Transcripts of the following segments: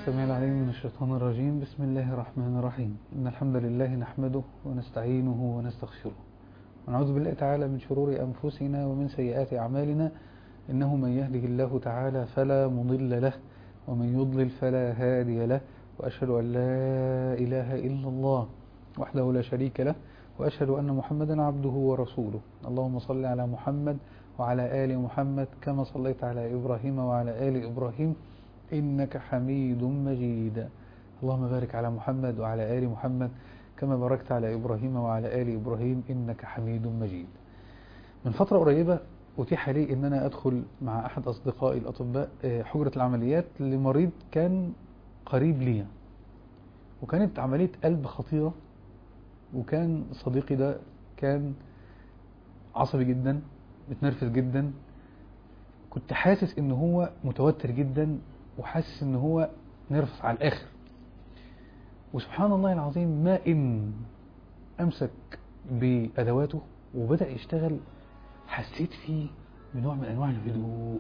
السميع العليم من الشيطان الرجيم بسم الله الرحمن الرحيم إن الحمد لله نحمده ونستعينه ونستغفره ونعوذ بالله تعالى من شرور أنفسنا ومن سيئات أعمالنا إنه من يهده الله تعالى فلا مضل له ومن يضلل فلا هادي له وأشهد أن لا إله إلا الله وحده لا شريك له وأشهد أن محمدا عبده ورسوله اللهم صل على محمد وعلى آل محمد كما صليت على إبراهيم وعلى آل إبراهيم إنك حميد مجيد اللهم بارك على محمد وعلى آل محمد كما باركت على إبراهيم وعلى آل إبراهيم إنك حميد مجيد من فترة قريبة أتيح لي أن أنا أدخل مع أحد أصدقائي الأطباء حجرة العمليات لمريض كان قريب لي وكانت عملية قلب خطيرة وكان صديقي ده كان عصبي جدا متنرفز جدا كنت حاسس ان هو متوتر جدا وحاسس ان هو نرفز على الاخر وسبحان الله العظيم ما ان امسك بادواته وبدأ يشتغل حسيت فيه بنوع من انواع الهدوء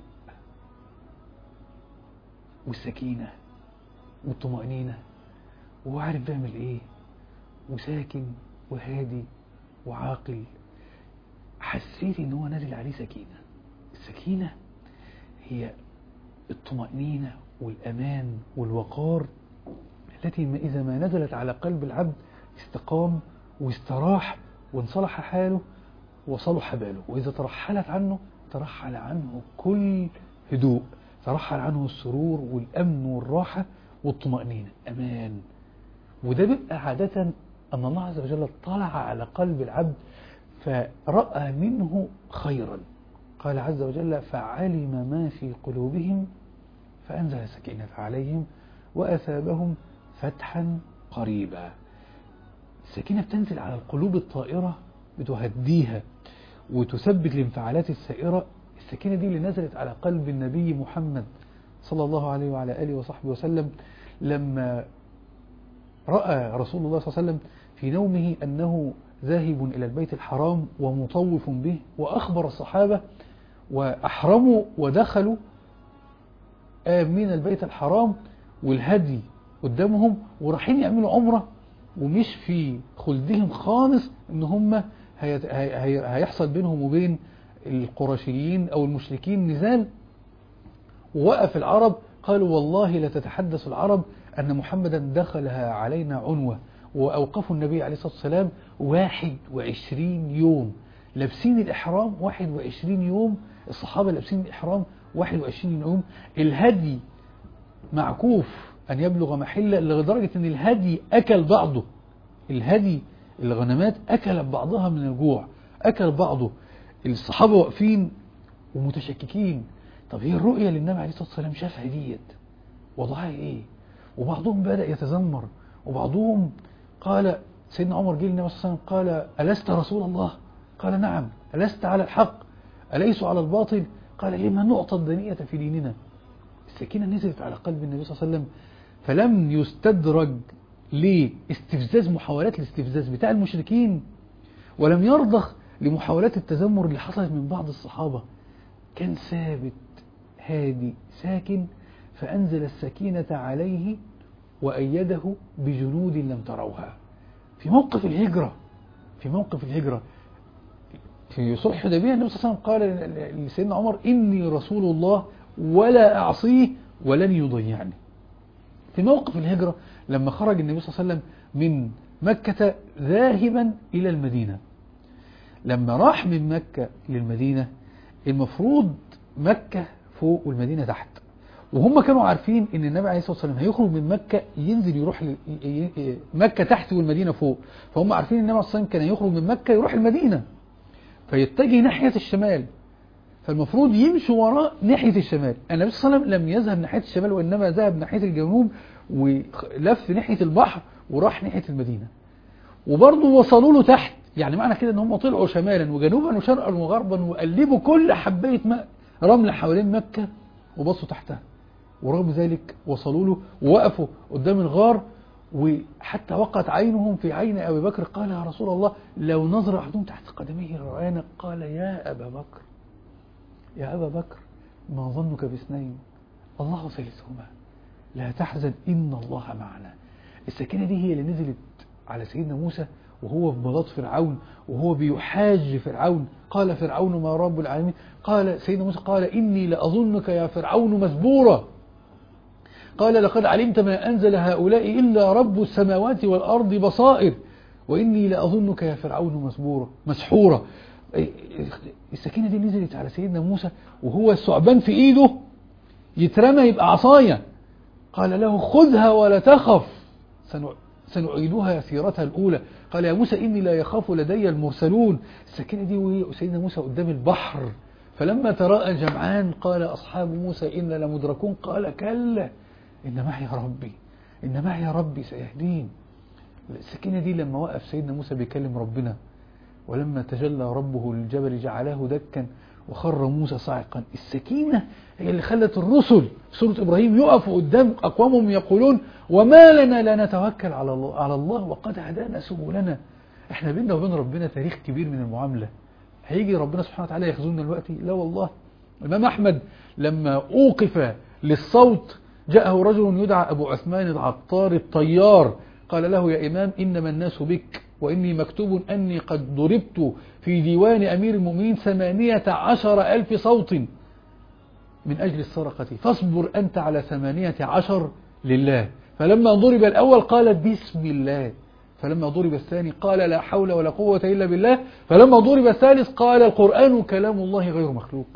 والسكينة والطمأنينة وهو عارف بيعمل ايه وساكن وهادي وعاقل حسيت ان هو نازل عليه سكينة السكينة هي الطمأنينة والأمان والوقار التي إذا ما نزلت على قلب العبد استقام واستراح وانصلح حاله وصلح باله وإذا ترحلت عنه ترحل عنه كل هدوء ترحل عنه السرور والأمن والراحة والطمأنينة أمان وده بيبقى عادة أن الله عز وجل طلع على قلب العبد فرأى منه خيرا قال عز وجل فعلم ما في قلوبهم فأنزل السكينة عليهم وأثابهم فتحا قريبا السكينة بتنزل على القلوب الطائرة بتهديها وتثبت الانفعالات السائرة السكينة دي اللي نزلت على قلب النبي محمد صلى الله عليه وعلى آله وصحبه وسلم لما رأى رسول الله صلى الله عليه وسلم في نومه أنه ذاهب إلى البيت الحرام ومطوف به وأخبر الصحابة وأحرموا ودخلوا من البيت الحرام والهدي قدامهم ورايحين يعملوا عمرة ومش في خلدهم خالص ان هم هيحصل بينهم وبين القرشيين او المشركين نزال ووقف العرب قالوا والله لا تتحدث العرب ان محمدا دخلها علينا عنوة وأوقفوا النبي عليه الصلاة والسلام 21 يوم لابسين الإحرام 21 يوم الصحابة لابسين الإحرام 21 يوم الهدي معكوف أن يبلغ محلة لدرجة أن الهدي أكل بعضه الهدي الغنمات أكلت بعضها من الجوع أكل بعضه الصحابة واقفين ومتشككين طب هي الرؤية اللي النبي عليه الصلاة والسلام شافها ديت وضعها إيه وبعضهم بدأ يتذمر وبعضهم قال سيدنا عمر جه النبي صلى الله عليه وسلم قال ألست رسول الله قال نعم ألست على الحق أليس على الباطل قال لما نعطى الدنية في ديننا السكينة نزلت على قلب النبي صلى الله عليه وسلم فلم يستدرج لاستفزاز محاولات الاستفزاز بتاع المشركين ولم يرضخ لمحاولات التذمر اللي حصلت من بعض الصحابة كان ثابت هادي ساكن فأنزل السكينة عليه وأيده بجنود لم تروها في موقف الهجرة في موقف الهجرة في صلح الحديبية النبي صلى الله عليه وسلم قال لسيدنا عمر إني رسول الله ولا أعصيه ولن يضيعني في موقف الهجرة لما خرج النبي صلى الله عليه وسلم من مكة ذاهبا إلى المدينة لما راح من مكة للمدينة المفروض مكة فوق والمدينة تحت وهم كانوا عارفين ان النبي عليه الصلاه والسلام هيخرج من مكه ينزل يروح مكه تحت والمدينه فوق فهم عارفين ان النبي عليه الصلاه والسلام كان يخرج من مكه يروح المدينه فيتجه ناحيه الشمال فالمفروض يمشوا وراء ناحيه الشمال النبي صلى الله عليه وسلم لم يذهب ناحيه الشمال وانما ذهب ناحيه الجنوب ولف ناحيه البحر وراح ناحيه المدينه وبرضه وصلوا له تحت يعني معنى كده ان هم طلعوا شمالا وجنوبا وشرقا وغربا وقلبوا كل حبايه ماء رمل حوالين مكه وبصوا تحتها ورغم ذلك وصلوا له ووقفوا قدام الغار وحتى وقعت عينهم في عين أبي بكر قال يا رسول الله لو نظر أحدهم تحت قدميه رآنا قال يا أبا بكر يا أبا بكر ما ظنك باثنين الله ثالثهما لا تحزن إن الله معنا السكينة دي هي اللي نزلت على سيدنا موسى وهو في بلاط فرعون وهو بيحاج فرعون قال فرعون ما رب العالمين قال سيدنا موسى قال إني لأظنك يا فرعون مسبورا قال لقد علمت ما أنزل هؤلاء إلا رب السماوات والأرض بصائر وإني لأظنك يا فرعون مسبورا مسحورا السكينة دي نزلت على سيدنا موسى وهو الثعبان في إيده يترمى يبقى عصايا قال له خذها ولا تخف سنعيدها سيرتها الأولى قال يا موسى إني لا يخاف لدي المرسلون السكينة دي وسيدنا موسى قدام البحر فلما تراءى جمعان قال أصحاب موسى إنا لمدركون قال كلا إن معي ربي إن معي ربي سيهدين السكينة دي لما وقف سيدنا موسى بيكلم ربنا ولما تجلى ربه للجبل جعله دكا وخر موسى صاعقا السكينة هي اللي خلت الرسل سورة إبراهيم يقفوا قدام أقوامهم يقولون وما لنا لا نتوكل على الله, على الله وقد هدانا سبلنا احنا بيننا وبين ربنا تاريخ كبير من المعاملة هيجي ربنا سبحانه وتعالى يخزونا الوقت لا والله الإمام أحمد لما أوقف للصوت جاءه رجل يدعى أبو عثمان العطار الطيار قال له يا إمام إنما الناس بك وإني مكتوب أني قد ضربت في ديوان أمير المؤمنين ثمانية عشر ألف صوت من أجل السرقة فاصبر أنت على ثمانية عشر لله فلما ضرب الأول قال بسم الله فلما ضرب الثاني قال لا حول ولا قوة إلا بالله فلما ضرب الثالث قال القرآن كلام الله غير مخلوق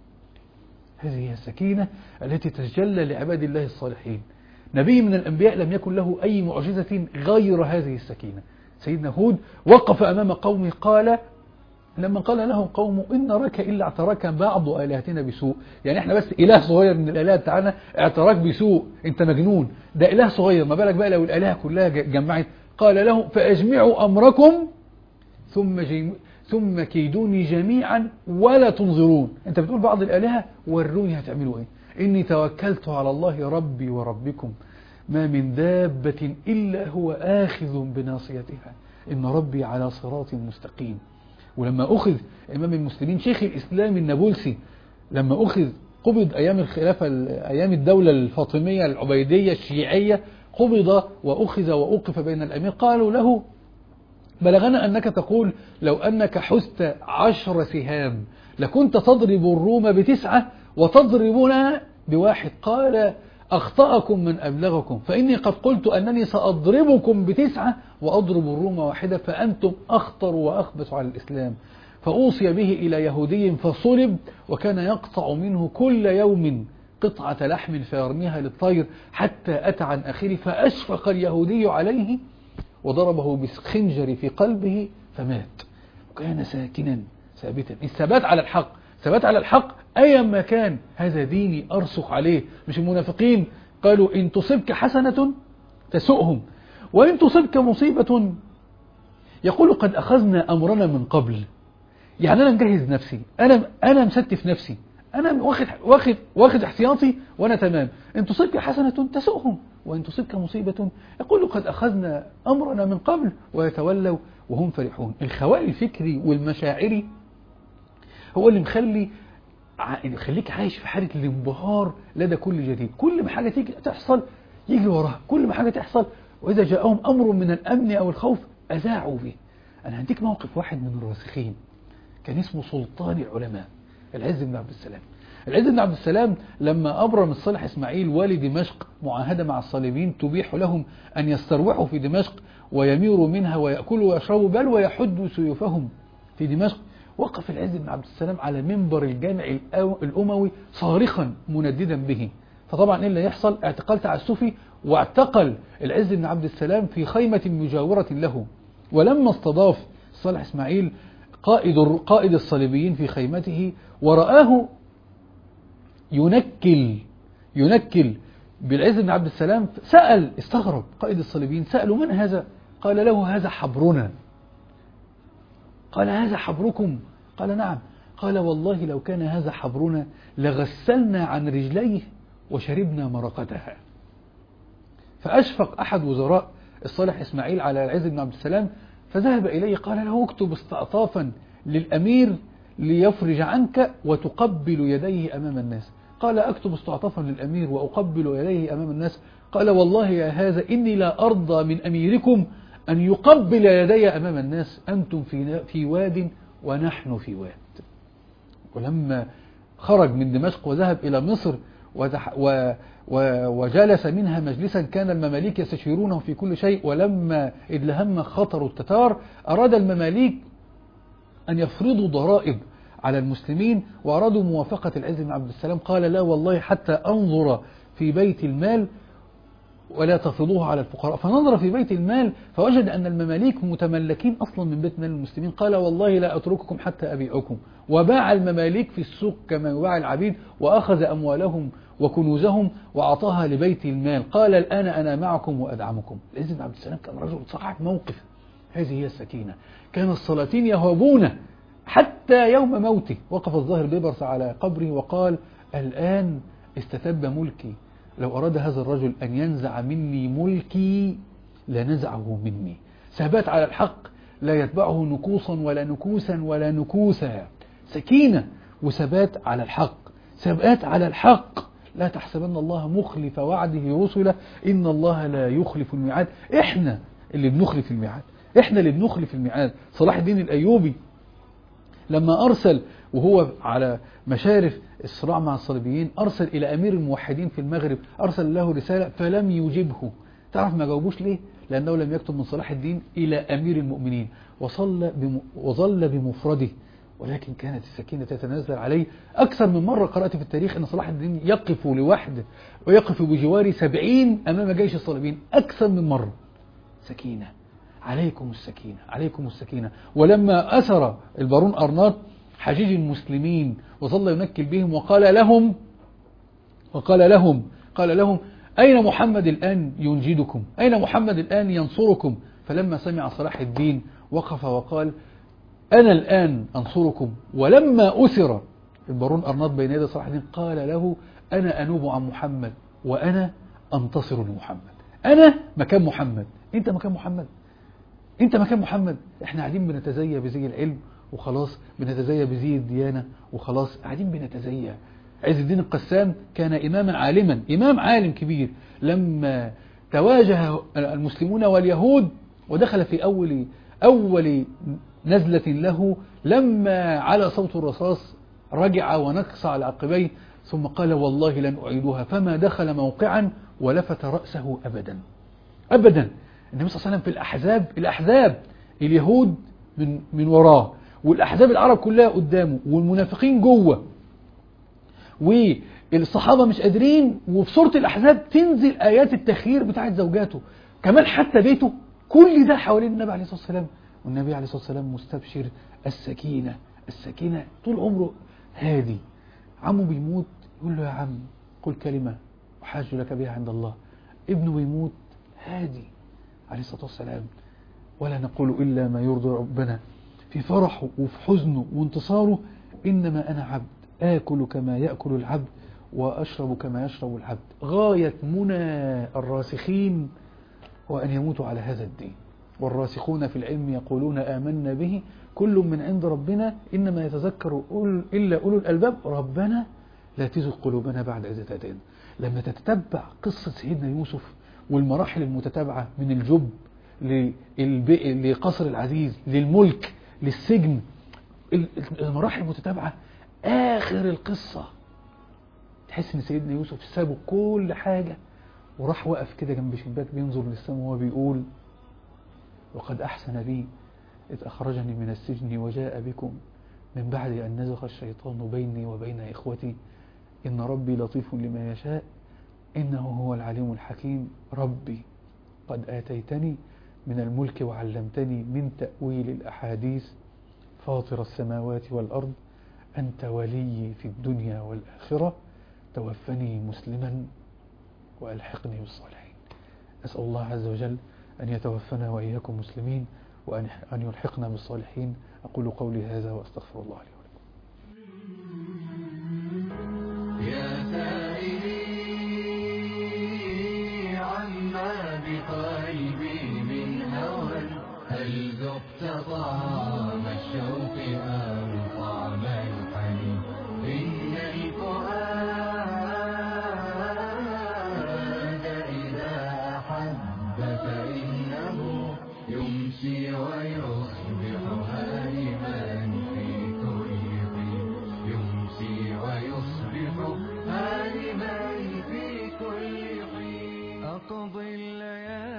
هذه هي السكينة التي تتجلى لعباد الله الصالحين نبي من الأنبياء لم يكن له أي معجزة غير هذه السكينة سيدنا هود وقف أمام قومه قال لما قال لهم قوم إن نراك إلا اعتراك بعض آلهتنا بسوء يعني احنا بس إله صغير من الآلهة بتاعنا اعتراك بسوء انت مجنون ده إله صغير ما بالك بقى لو الآلهة كلها جمعت قال لهم فأجمعوا أمركم ثم جيم ثم كيدوني جميعا ولا تنظرون انت بتقول بعض الآلهة وروني هتعملوا ايه إني توكلت على الله ربي وربكم ما من دابة إلا هو آخذ بناصيتها إن ربي على صراط مستقيم ولما أخذ إمام المسلمين شيخ الإسلام النابلسي لما أخذ قبض أيام الخلافة أيام الدولة الفاطمية العبيدية الشيعية قبض وأخذ وأوقف بين الأمير قالوا له بلغنا أنك تقول لو أنك حست عشر سهام لكنت تضرب الروم بتسعة وتضربنا بواحد قال أخطأكم من أبلغكم فإني قد قلت أنني سأضربكم بتسعة وأضرب الروم واحدة فأنتم أخطر وأخبث على الإسلام فأوصي به إلى يهودي فصلب وكان يقطع منه كل يوم قطعة لحم فيرميها للطير حتى أتى عن أخيه فأشفق اليهودي عليه وضربه بالخنجر في قلبه فمات وكان ساكنا ثابتا الثبات على الحق ثبات على الحق أيا ما كان هذا ديني أرسخ عليه مش المنافقين قالوا إن تصبك حسنة تسؤهم وإن تصبك مصيبة يقول قد أخذنا أمرنا من قبل يعني أنا مجهز نفسي أنا أنا مستف نفسي أنا واخد واخد واخد احتياطي وأنا تمام إن تصبك حسنة تسؤهم وإن تصبك مصيبة يقول قد أخذنا أمرنا من قبل ويتولوا وهم فرحون الخواء الفكري والمشاعري هو اللي مخلي يخليك عايش في حالة الانبهار لدى كل جديد كل ما حاجة تيجي تحصل يجري وراها كل ما حاجة تحصل وإذا جاءهم أمر من الأمن أو الخوف أذاعوا به أنا هديك موقف واحد من الراسخين كان اسمه سلطان العلماء العز بن عبد السلام العز بن عبد السلام لما أبرم الصالح إسماعيل والي دمشق معاهدة مع الصليبيين تبيح لهم أن يستروحوا في دمشق ويميروا منها ويأكلوا ويشربوا بل ويحدوا سيوفهم في دمشق وقف العز بن عبد السلام على منبر الجامع الأموي صارخا منددا به فطبعا ايه اللي يحصل اعتقال تعسفي واعتقل العز بن عبد السلام في خيمة مجاورة له ولما استضاف صالح إسماعيل قائد قائد الصليبيين في خيمته ورآه ينكل ينكل بالعز بن عبد السلام سأل استغرب قائد الصليبيين سألوا من هذا قال له هذا حبرنا قال هذا حبركم قال نعم قال والله لو كان هذا حبرنا لغسلنا عن رجليه وشربنا مرقتها فأشفق أحد وزراء الصالح إسماعيل على العز بن عبد السلام فذهب إليه قال له اكتب استعطافا للأمير ليفرج عنك وتقبل يديه أمام الناس قال أكتب استعطافا للأمير وأقبل إليه أمام الناس قال والله يا هذا إني لا أرضى من أميركم أن يقبل يدي أمام الناس أنتم في في واد ونحن في واد ولما خرج من دمشق وذهب إلى مصر وتح و و وجلس منها مجلسا كان المماليك يستشيرونه في كل شيء ولما ادلهم خطر التتار أراد المماليك أن يفرضوا ضرائب على المسلمين وأرادوا موافقة العز بن عبد السلام قال لا والله حتى أنظر في بيت المال ولا تفرضوها على الفقراء فنظر في بيت المال فوجد أن المماليك متملكين أصلا من بيت مال المسلمين قال والله لا أترككم حتى أبيعكم وباع المماليك في السوق كما يباع العبيد وأخذ أموالهم وكنوزهم وأعطاها لبيت المال قال الآن أنا معكم وأدعمكم العز بن عبد السلام كان رجل صاحب موقف هذه هي السكينة كان السلاطين يهابون حتى يوم موته وقف الظاهر بيبرس على قبره وقال الآن استتب ملكي لو أراد هذا الرجل أن ينزع مني ملكي لنزعه مني ثبات على الحق لا يتبعه نكوصا ولا نكوسا ولا نكوسا سكينة وثبات على الحق ثبات على الحق لا تحسبن الله مخلف وعده رسله إن الله لا يخلف الميعاد إحنا اللي بنخلف الميعاد إحنا اللي بنخلف الميعاد صلاح الدين الأيوبي لما أرسل وهو على مشارف الصراع مع الصليبيين أرسل إلى أمير الموحدين في المغرب أرسل له رسالة فلم يجبه تعرف ما جاوبوش ليه لأنه لم يكتب من صلاح الدين إلى أمير المؤمنين وصل بم... وظل بمفرده ولكن كانت السكينة تتنزل عليه أكثر من مرة قرأت في التاريخ أن صلاح الدين يقف لوحده ويقف بجوار سبعين أمام جيش الصليبيين أكثر من مرة سكينة عليكم السكينة عليكم السكينة ولما أسر البارون أرناط حجيج المسلمين وظل ينكل بهم وقال لهم وقال لهم قال لهم أين محمد الآن ينجدكم أين محمد الآن ينصركم فلما سمع صلاح الدين وقف وقال أنا الآن أنصركم ولما أسر البارون أرناط بين يدي صلاح الدين قال له أنا أنوب عن محمد وأنا أنتصر لمحمد أنا مكان محمد أنت مكان محمد أنت مكان محمد إحنا قاعدين بنتزيى بزي العلم وخلاص بنتزيى بزي الديانة وخلاص قاعدين بنتزيى عز الدين القسام كان إماما عالما إمام عالم كبير لما تواجه المسلمون واليهود ودخل في أول أول نزلة له لما على صوت الرصاص رجع ونكص على عقبيه ثم قال والله لن أعيدها فما دخل موقعا ولفت رأسه أبدا أبدا النبي صلى الله عليه وسلم في الأحزاب الأحزاب اليهود من من وراه والأحزاب العرب كلها قدامه والمنافقين جوه والصحابة مش قادرين وفي سورة الأحزاب تنزل آيات التخيير بتاعت زوجاته كمان حتى بيته كل ده حوالين النبي عليه الصلاة والسلام والنبي عليه الصلاة والسلام مستبشر السكينة السكينة طول عمره هادي عمه بيموت يقول له يا عم قل كلمة أحاج لك بها عند الله ابنه بيموت هادي عليه الصلاة والسلام ولا نقول إلا ما يرضي ربنا في فرحه وفي حزنه وانتصاره إنما أنا عبد آكل كما يأكل العبد وأشرب كما يشرب العبد غاية منى الراسخين هو أن يموتوا على هذا الدين والراسخون في العلم يقولون آمنا به كل من عند ربنا إنما يتذكر إلا أولو الألباب ربنا لا تزغ قلوبنا بعد إذ هديتنا لما تتتبع قصة سيدنا يوسف والمراحل المتتابعة من الجب لقصر العزيز للملك للسجن المراحل المتتابعة آخر القصة تحس ان سيدنا يوسف سابوا كل حاجة وراح وقف كده جنب شباك بينظر للسماء وهو بيقول وقد أحسن بي إذ أخرجني من السجن وجاء بكم من بعد أن نزغ الشيطان بيني وبين إخوتي إن ربي لطيف لما يشاء إنه هو العليم الحكيم ربي قد آتيتني من الملك وعلمتني من تأويل الأحاديث فاطر السماوات والأرض أنت ولي في الدنيا والآخرة توفني مسلما وألحقني بالصالحين أسأل الله عز وجل أن يتوفنا وإياكم مسلمين وأن يلحقنا بالصالحين أقول قولي هذا وأستغفر الله لي ولكم يا سائلي عما بقلبي من هوى هل ذقت طعام الشوق أو طعم الحنين إن الفؤاد يمسي ويصبح هائما في كل حين يمسي ويصبح هائما في كل حين أقضي الليالي